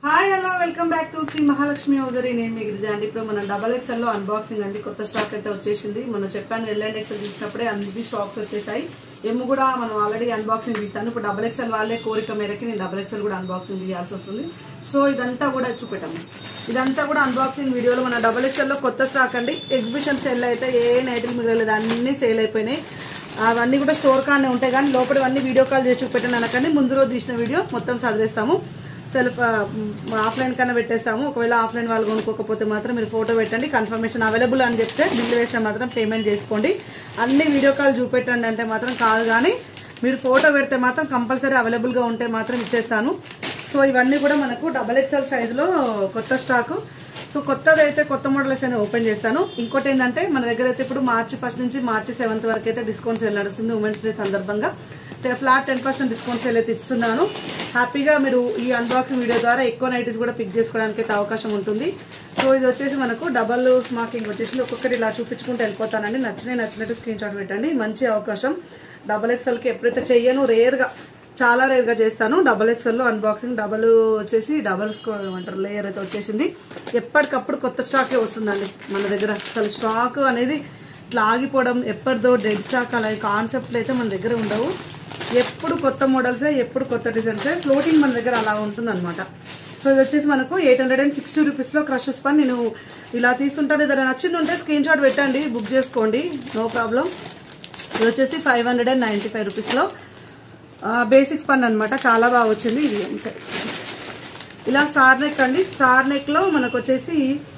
Hi hello welcome back to Sri Mahalakshmi ఔదరి నేను మీ గిరిజా అండి ఇప్పుడు మన డబల్ ఎక్స్ఎల్ లో అన్బాక్సింగ్ అండి కొత్త స్టాక్ అయితే వచ్చేసింది మనం చెప్పాను ఎల్ అండ్ ఎక్స్ఎల్ తీసినప్పుడే అన్ని స్టాక్స్ వచ్చేసాయి ఎమ్ కూడా మనం ఆల్రెడీ అన్బాక్సింగ్ తీస్తాను ఇప్పుడు డబల్ ఎక్స్ఎల్ వాళ్ళే కోరిక మేరకి నేను డబల్ ఎక్స్ఎల్ కూడా అన్బాక్సింగ్ తీయాల్సి వస్తుంది సో ఇదంతా కూడా చూపెట్టాము ఇదంతా కూడా అన్బాక్సింగ్ వీడియోలో మన డబల్ ఎక్స్ఎల్ లో కొత్త స్టాక్ అండి ఎగ్జిబిషన్ సేల్ అయితే ఏ నైట్లు మిగలేదు అన్ని సేల్ అయిపోయినాయి అవన్నీ కూడా స్టోర్ కానే ఉంటాయి కానీ లోపల అన్ని వీడియో కాల్ చేసి చూపెట్టాను అనకండి ముందు రోజు తీసిన వీడియో మొత్తం చదివేస్తాము సెల్ఫ్ ఆఫ్లైన్ కన్నా పెట్టేస్తాము ఒకవేళ ఆఫ్లైన్ వాళ్ళు కొనుక్కోకపోతే మాత్రం మీరు ఫోటో పెట్టండి కన్ఫర్మేషన్ అవైలబుల్ అని చెప్తే బిల్లు వేసిన మాత్రం పేమెంట్ చేసుకోండి అన్ని వీడియో కాల్ చూపెట్టండి అంటే మాత్రం కాదు కానీ మీరు ఫోటో పెడితే మాత్రం కంపల్సరీ అవైలబుల్గా ఉంటే మాత్రం ఇచ్చేస్తాను సో ఇవన్నీ కూడా మనకు డబల్ ఎక్స్ఎల్ సైజులో కొత్త స్టాకు సో కొత్తది అయితే కొత్త మోడల్స్ అని ఓపెన్ చేస్తాను ఇంకోటి ఏంటంటే మన దగ్గర అయితే ఇప్పుడు మార్చి ఫస్ట్ నుంచి మార్చి సెవెంత్ వరకు అయితే డిస్కౌంట్ సేల్ నడుస్తుంది ఉమెన్స్ డే సందర్భంగా flat ten percent discount sale అయితే ఇస్తున్నాను హ్యాపీగా మీరు ఈ అన్బాక్సింగ్ వీడియో ద్వారా ఎక్కువ నైటీస్ కూడా పిక్ చేసుకోవడానికి అయితే అవకాశం ఉంటుంది సో ఇది వచ్చేసి మనకు డబల్ స్మాకింగ్ వచ్చేసి ఒక్కొక్కటి ఇలా చూపించుకుంటూ వెళ్ళిపోతానండి నచ్చినవి నచ్చినట్టు స్క్రీన్ షాట్ పెట్టండి మంచి అవకాశం డబల్ ఎక్స్ఎల్కి ఎప్పుడైతే చెయ్యను రేర్గా చాలా రేర్ గా చేస్తాను డబల్ ఎక్స్ఎల్ లో అన్బాక్సింగ్ డబల్ వచ్చేసి డబల్ ఏమంటారు లేయర్ అయితే వచ్చేసింది ఎప్పటికప్పుడు కొత్త స్టాకే వస్తుందండి మన దగ్గర అసలు స్టాక్ అనేది ఇట్లా ఆగిపోవడం ఎప్పటిదో డెడ్ స్టాక్ అలా కాన్సెప్ట్లు అయితే మన దగ్గర ఉండవు ఎప్పుడు కొత్త మోడల్సే ఎప్పుడు కొత్త డిజైన్సే ఫ్లోటింగ్ మన దగ్గర అలా ఉంటుంది అనమాట సో ఇది వచ్చేసి మనకు eight hundred and sixty rupees లో క్రష్ పని నేను ఇలా తీసుకుంటాను ఏదైనా నచ్చింది ఉంటే స్క్రీన్ షాట్ పెట్టండి బుక్ చేసుకోండి నో ప్రాబ్లం ఇది వచ్చేసి five hundred and ninety five rupees లో బేసిక్స్ పన్ అనమాట చాలా బాగా వచ్చింది ఇది అంతే ఇలా స్టార్ నెక్ అండి స్టార్ నెక్ లో మనకు వచ్చేసి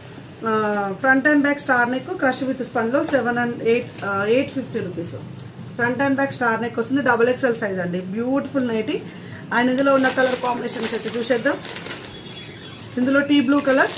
front and back star neck crush with spun లో seven and eight eight fifty rupees front and back star neck వస్తుంది డబుల్ ఎక్స్ఎల్ సైజ్ అండి బ్యూటిఫుల్ నైటీ అండ్ ఇందులో ఉన్న కలర్ కాంబినేషన్స్ అయితే చూసేద్దాం ఇందులో టీ బ్లూ కలర్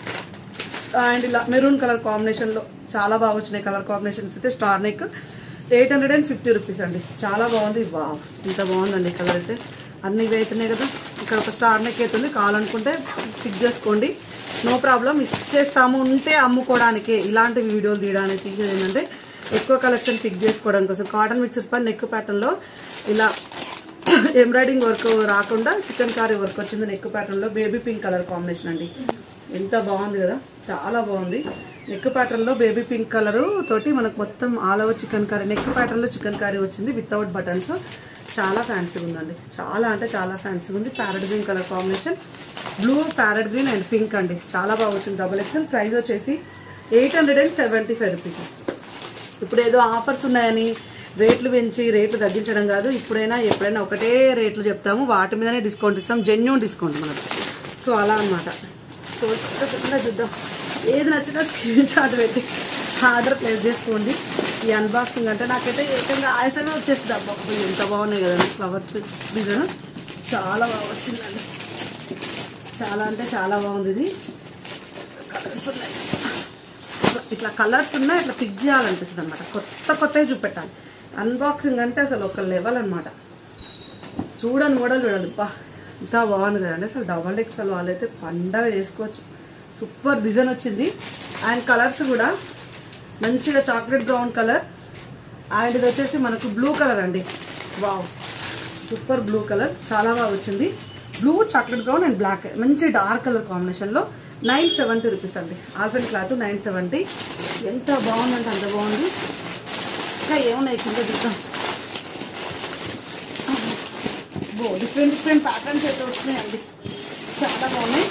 అండ్ ఇలా మెరూన్ కలర్ కాంబినేషన్ లో చాలా బాగా వచ్చినాయి కలర్ కాంబినేషన్స్ అయితే star neck eight hundred and fifty rupees అండి చాలా బాగుంది వా ఇంత బాగుందండి కలర్ అయితే అన్ని ఇవి అవుతున్నాయి కదా ఇక్కడ ఒక స్టార్ నెక్ అవుతుంది కావాలనుకుంటే పిక్ చేసుకోండి నో ప్రాబ్లం ఇచ్చేస్తాము ఉంటే అమ్ముకోవడానికే ఇలాంటి వీడియోలు తీయడానికి తీసేది ఏంటంటే ఎక్కువ కలెక్షన్ పిక్ చేసుకోవడం కోసం కాటన్ మిక్సర్స్ పైన నెక్ ప్యాటర్న్లో ఇలా ఎంబ్రాయిడింగ్ వర్క్ రాకుండా చికెన్ కారీ వర్క్ వచ్చింది నెక్ ప్యాటర్న్లో బేబీ పింక్ కలర్ కాంబినేషన్ అండి ఎంత బాగుంది కదా చాలా బాగుంది నెక్ ప్యాటర్న్ లో బేబీ పింక్ కలర్ తోటి మనకు మొత్తం all over chikankari neck pattern లో చికెన్ కర్రీ వచ్చింది వితౌట్ బటన్స్ చాలా ఫ్యాన్సీగా ఉందండి చాలా అంటే చాలా ఫ్యాన్సీగా ఉంది parrot green colour combination blue parrot green and pink అండి చాలా బాగా వచ్చింది డబుల్ ఎక్స్ఎల్ ప్రైస్ వచ్చేసి eight hundred and seventy five rupees ఇప్పుడు ఏదో ఆఫర్స్ ఉన్నాయని రేట్లు పెంచి రేట్లు తగ్గించడం కాదు ఇప్పుడైనా ఎప్పుడైనా ఒకటే రేట్లు చెప్తాము వాటి మీదనే డిస్కౌంట్ ఇస్తాం జెన్యున్ డిస్కౌంట్ మనకు సో అలా అనమాట సో తప్పకుండా చూద్దాం ఏది నచ్చినా స్క్రీన్ షాట్ పెట్టి ఆర్డర్ ప్లేస్ చేసుకోండి ఈ అన్బాక్సింగ్ అంటే నాకైతే ఏకంగా ఆయాసమే వచ్చేస్తుంది అబ్బా అబ్బా, ఎంత బాగున్నాయి కదండి ఫ్లవర్ డిజైన్ చాలా బాగా వచ్చిందండి చాలా అంటే చాలా బాగుంది ఇది కలర్స్ ఉన్నాయి ఇట్లా కలర్స్ ఉన్నాయి ఇట్లా పిక్ చేయాలనిపిస్తుంది అనమాట కొత్త కొత్తవి చూపెట్టాలి అన్బాక్సింగ్ అంటే అసలు ఒక లెవెల్ అనమాట చూడని కూడా చూడాలి బా ఇంత బాగుంది కదండి అసలు డబల్ ఎక్స్ఎల్ వాళ్ళైతే పండగ చేసుకోవచ్చు సూపర్ డిజైన్ వచ్చింది అండ్ కలర్స్ కూడా మంచిగా చాక్లెట్ బ్రౌన్ కలర్ అండ్ ఇది వచ్చేసి మనకు బ్లూ కలర్ అండి వావ్ సూపర్ బ్లూ కలర్ చాలా బాగా వచ్చింది blue chocolate brown and black మంచి డార్క్ కలర్ కాంబినేషన్లో నైన్ సెవెంటీ రూపీస్ అండి ఆల్ఫెన్ క్లాత్ నైన్ సెవెంటీ ఎంత బాగుందంటే అంత బాగుంది ఇంకా ఏమున్నాయి కింద చూద్దాం బో డిఫరెంట్ డిఫరెంట్ ప్యాటర్న్స్ అయితే వస్తున్నాయండి చాలా బాగున్నాయి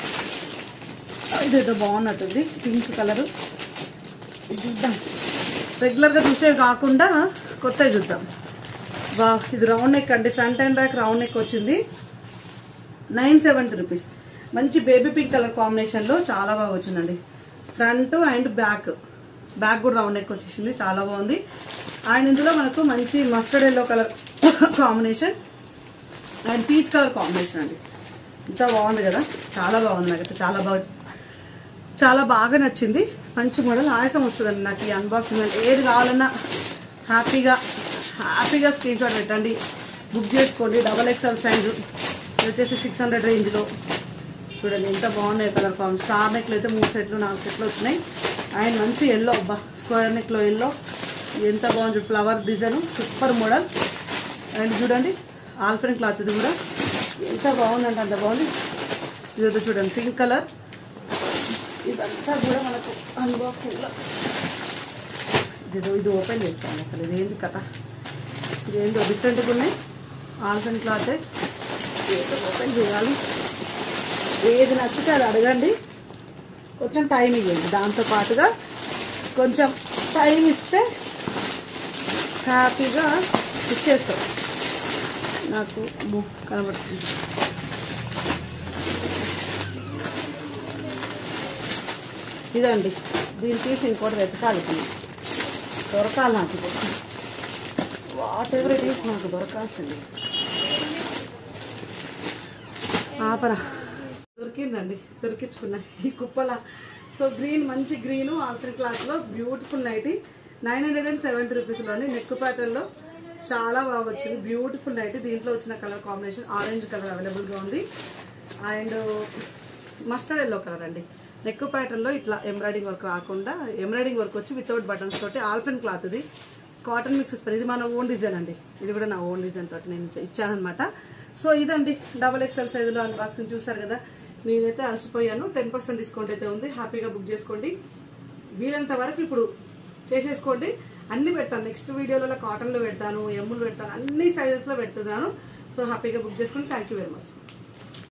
ఇదేదో బాగున్నట్టుంది పింక్ కలర్ చూద్దాం రెగ్యులర్గా చూసేవి కాకుండా కొత్తవి చూద్దాం వా ఇది రౌండ్ నెక్ అండి front and back round neck వచ్చింది నైన్ సెవెంటీ రూపీస్ మంచి బేబీ పింక్ కలర్ కాంబినేషన్లో చాలా బాగా వచ్చిందండి ఫ్రంట్ అండ్ బ్యాక్ బ్యాక్ కూడా రౌండ్ నెక్ వచ్చేసింది చాలా బాగుంది అండ్ ఇందులో మనకు మంచి mustard yellow colour combination and peach colour combination అండి ఇంత బాగుంది కదా చాలా బాగుంది నాకైతే చాలా బాగా చాలా బాగా నచ్చింది మంచి మోడల్ ఆయాసం వస్తుందండి నాకు ఈ అన్బాక్సింగ్ అంటే ఏది కావాలన్నా హ్యాపీగా హ్యాపీగా స్క్రీన్ షాట్ పెట్టండి బుక్ చేసుకోండి డబల్ ఎక్స్ఎల్ సైజు ఇది వచ్చేసి సిక్స్ హండ్రెడ్ రేంజ్లో చూడండి ఎంత బాగున్నాయి కలర్ ఫామ్ స్టార్ నెక్లు అయితే మూడు సెట్లు నాలుగు సెట్లు వచ్చినాయి అండ్ మంచి ఎల్లో అబ్బా స్క్వేర్ నెక్లో ఎల్లో ఎంత బాగుంది flower design super model and చూడండి ఆల్ఫ్రెన్ క్లాత్ ఇది కూడా ఎంత బాగుందంటే అంత బాగుంది ఇదైతే చూడండి పింక్ కలర్ ఇదంతా కూడా మనకు అన్బాక్సింగ్ లో ఇదేదో ఇది ఓపెన్ చేస్తాను అసలు ఇదేంటి కథ ఇదేంటో డిఫరెంట్గా ఉన్నాయి ఆల్ఫన్ క్లాత్ ఏదో ఓపెన్ చేయాలి ఏది నచ్చితే అది అడగండి కొంచెం టైం ఇవ్వండి దాంతో పాటుగా కొంచెం టైం ఇస్తే హ్యాపీగా ఇచ్చేస్తాం నాకు అమ్మో, కనబడుతుంది ఇదండి దీన్ని తీసి ఇంకోటి వెతకాలి ఇప్పుడు. దొరకాలి నాకు ఇప్పుడు వాట్ ఎవర్ ఇట్ ఈస్ నాకు దొరకాల్సింది ఆపరా దొరికిందండి దొరికించుకున్నా ఈ కుప్పల సో గ్రీన్ మంచి గ్రీన్ ఆల్టర్ క్లాత్ లో beautiful nighty nine hundred and seventy రూపీస్లోని నెక్ ప్యాటర్న్ లో చాలా బాగా వచ్చింది బ్యూటిఫుల్ నైటీ దీంట్లో వచ్చిన colour combination orange colour available గా ఉంది అండ్ మస్టర్డ్ ఎల్లో కలర్ అండి నెక్ ప్యాటర్న్ లో ఇట్లా ఎంబ్రాయిడింగ్ వర్క్ రాకుండా ఎంబ్రాయిడింగ్ వర్క్ వచ్చి వితౌట్ బటన్స్ తోటి ఆల్ఫెన్ క్లాత్ ఇది కాటన్ మిక్స్ ఇస్తాను ఇది మన ఓన్ డిజైన్ అండి ఇది కూడా నా ఓన్ డిజైన్ తోటి నేను ఇచ్చా- ఇచ్చానన్నమాట సో ఇదండి డబల్ ఎక్స్ఎల్ సైజులో అన్బాక్సింగ్ చూసారు కదా నేనైతే అలసిపోయాను టెన్ పర్సెంట్ డిస్కౌంట్ అయితే ఉంది హ్యాపీగా బుక్ చేసుకోండి వీలంత వరకు ఇప్పుడు చేసేసుకోండి అన్ని పెడతాను నెక్స్ట్ వీడియోలలో కాటన్లో పెడతాను ఎమ్ములు పెడతాను అన్ని సైజెస్లో పెడుతున్నాను సో హ్యాపీగా బుక్ చేసుకోండి థ్యాంక్ యూ వెరీ మచ్